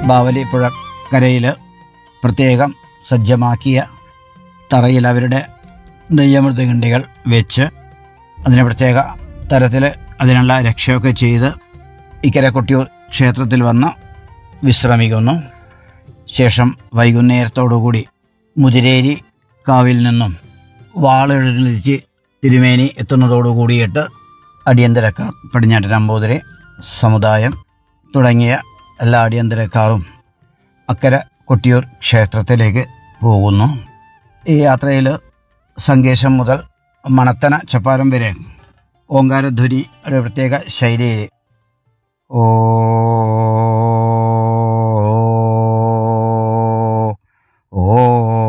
ബാവലി പുഴക്കരയിൽ പ്രത്യേകം സജ്ജമാക്കിയ തറയിൽ അവരുടെ നെയ്യമൃതകിണ്ടികൾ വെച്ച് അതിന് പ്രത്യേക തരത്തിൽ അതിനുള്ള രക്ഷയൊക്കെ ചെയ്ത് ഇക്കരെ കൊട്ടിയൂർ ക്ഷേത്രത്തിൽ വന്ന് വിശ്രമിക്കുന്നു ശേഷം വൈകുന്നേരത്തോടുകൂടി മുതിരേരി കാവിൽ നിന്നും വാളെഴുന്നള്ളിച്ച് തിരുമേനി എത്തുന്നതോടുകൂടിയിട്ട് അടിയന്തരക്കാർ പടിഞ്ഞാറ്റൻ നമ്പൂതിരി സമുദായം തുടങ്ങിയ എല്ലാ അടിയന്തരക്കാരും അക്കരെ കൊട്ടിയൂർ ക്ഷേത്രത്തിലേക്ക് പോകുന്നു ഈ യാത്രയിൽ സങ്കേശം മുതൽ മണത്തന ചപ്പാരം വരെ ഓങ്കാരധ്വനി ഒരു പ്രത്യേക ശൈലിയിൽ ഓ ഓ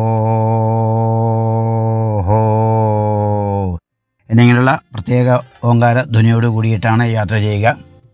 ഹോ എന്നിങ്ങനെയുള്ള പ്രത്യേക ഓങ്കാര ധ്വനിയോട് കൂടിയിട്ടാണ് യാത്ര ചെയ്യുക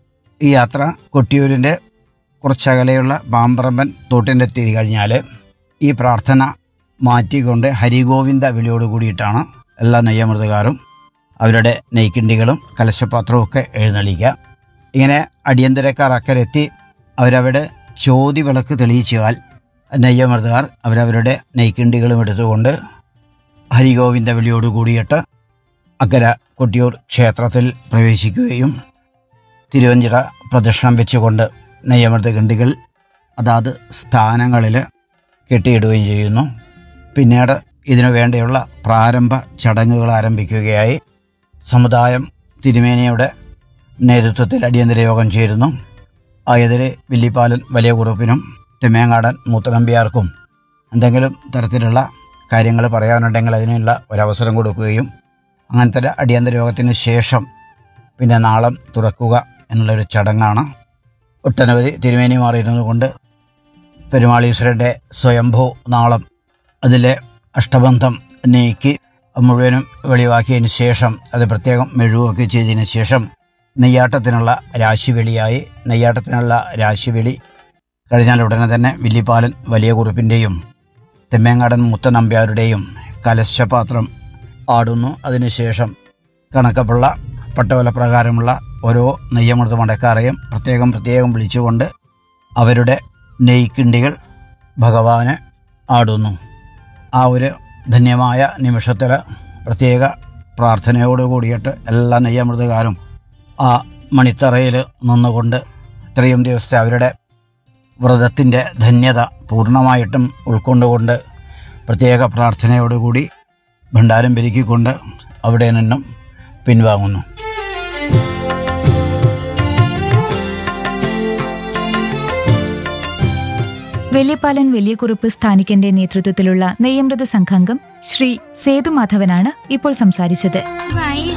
ഈ യാത്ര കൊട്ടിയൂരിൻ്റെ കുറച്ചകലെയുള്ള പാമ്പറമ്പൻ തോട്ടിൻ്റെ എത്തി കഴിഞ്ഞാൽ ഈ പ്രാർത്ഥന മാറ്റിക്കൊണ്ട് ഹരിഗോവിന്ദ വിളിയോട് കൂടിയിട്ടാണ് എല്ലാ നെയ്യമൃതകാരും അവരുടെ നെയ്ക്കിണ്ടികളും കലശപാത്രവും ഒക്കെ എഴുന്നള്ളിക്കുക ഇങ്ങനെ അടിയന്തരക്കാർ അക്കരെത്തി അവരവിടെ ചോതി വിളക്ക് തെളിയിച്ചാൽ നെയ്യമൃതകാർ അവരവരുടെ നെയ്ക്കിണ്ടികളും എടുത്തുകൊണ്ട് ഹരിഗോവിന്ദ വിളിയോട് കൂടിയിട്ട് അക്കര കൊട്ടിയൂർ ക്ഷേത്രത്തിൽ പ്രവേശിക്കുകയും തിരുവഞ്ചിറ പ്രദക്ഷിണം വെച്ചുകൊണ്ട് നെയ്യമൃത കിണ്ടികൾ അതാത് സ്ഥാനങ്ങളിൽ കെട്ടിയിടുകയും ചെയ്യുന്നു പിന്നീട് ഇതിനു വേണ്ടിയുള്ള പ്രാരംഭ ചടങ്ങുകൾ ആരംഭിക്കുകയായി സമുദായം തിരുമേനിയുടെ നേതൃത്വത്തിൽ അടിയന്തര യോഗം ചേരുന്നു ആയതിരെ വില്ലിപ്പാലൻ വലിയ കുറുപ്പിനും തെമ്മേങ്ങാടൻ മൂത്തനമ്പിയാർക്കും എന്തെങ്കിലും തരത്തിലുള്ള കാര്യങ്ങൾ പറയാനുണ്ടെങ്കിൽ അതിനുള്ള ഒരവസരം കൊടുക്കുകയും അങ്ങനത്തെ അടിയന്തര യോഗത്തിന് ശേഷം പിന്നെ നാളം തുറക്കുക എന്നുള്ളൊരു ചടങ്ങാണ് ഒട്ടനവധി തിരുമേനിമാർ ഇരുന്നു കൊണ്ട് പെരുമാളീശ്വരൻ്റെ സ്വയംഭൂ നാളം അതിലെ അഷ്ടബന്ധം നീക്കി മുഴുവനും വെളിവാക്കിയതിന് ശേഷം അത് പ്രത്യേകം മെഴുകുകയൊക്കെ ചെയ്തതിന് ശേഷം നെയ്യാട്ടത്തിനുള്ള രാശിവെളിയായി നെയ്യാട്ടത്തിനുള്ള രാശിവെളി കഴിഞ്ഞാൽ ഉടനെ തന്നെ വില്ലിപ്പാലൻ വലിയ കുറുപ്പിൻ്റെയും തെമ്മേങ്ങാടൻ മുത്തനമ്പ്യാരുടെയും കലശപാത്രം ആടുന്നു അതിനുശേഷം കണക്കപ്പിള്ള പട്ടവല പ്രകാരമുള്ള ഓരോ നെയ്യമൃത മടക്കാരെയും പ്രത്യേകം പ്രത്യേകം വിളിച്ചുകൊണ്ട് അവരുടെ നെയ്ക്കിണ്ടികൾ ഭഗവാന് ആടുന്നു ആ ഒരു ധന്യമായ നിമിഷത്തിൽ പ്രത്യേക പ്രാർത്ഥനയോട് കൂടിയിട്ട് എല്ലാ നെയ്യമൃതകാരും ആ മണിത്തറയിൽ നിന്നുകൊണ്ട് ഇത്രയും ദിവസത്തെ അവരുടെ വ്രതത്തിൻ്റെ ധന്യത പൂർണ്ണമായിട്ടും ഉൾക്കൊണ്ടുകൊണ്ട് പ്രത്യേക പ്രാർത്ഥനയോടുകൂടി ഭണ്ഡാരം പെരുക്കിക്കൊണ്ട് അവിടെ നിന്നും പിൻവാങ്ങുന്നു വെള്ളിപ്പാലൻ വലിയകുറുപ്പ് സ്ഥാനികന്റെ നേതൃത്വത്തിലുള്ള നെയ്യമൃത സംഘാംഗം ശ്രീ സേതുമാധവനാണ് ഇപ്പോൾ സംസാരിച്ചത്